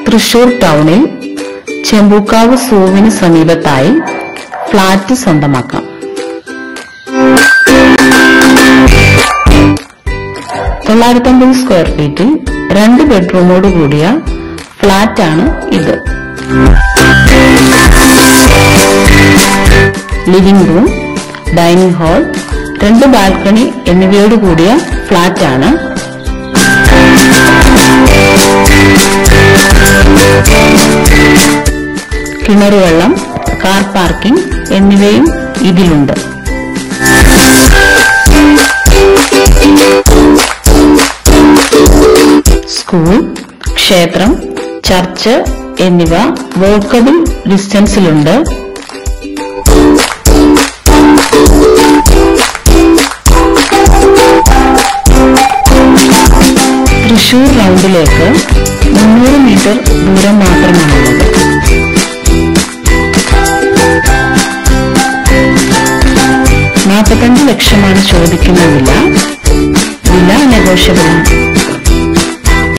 തൃശൂർ ടൗണിൽ ചെമ്പൂക്കാവ് സൂവിന് സമീപത്തായി ഫ്ളാറ്റ് സ്വന്തമാക്കാം തൊള്ളായിരത്തമ്പത് സ്ക്വയർ ഫീറ്റിൽ രണ്ട് ബെഡ്റൂമോട് കൂടിയ ഫ്ളാറ്റ് ആണ് ഇത് ലിവിംഗ് റൂം ഡൈനിങ് ഹാൾ രണ്ട് ബാൽക്കണി എന്നിവയോട് കൂടിയ ഫ്ളാറ്റ് ആണ് കിണറുവെള്ളം കാർ പാർക്കിംഗ് എന്നിവയും ഇതിലുണ്ട് സ്കൂൾ ക്ഷേത്രം ചർച്ച് എന്നിവ വോക്കബിൾ ഡിസ്റ്റൻസിലുണ്ട് തൃശൂർ റൗണ്ടിലേക്ക് മുന്നൂറ് മീറ്റർ ദൂരം മാത്രമാണുള്ളത് നാൽപ്പത്തഞ്ച് ലക്ഷമാണ് ചോദിക്കുന്ന വില വില നെഗോഷ്യബിൾ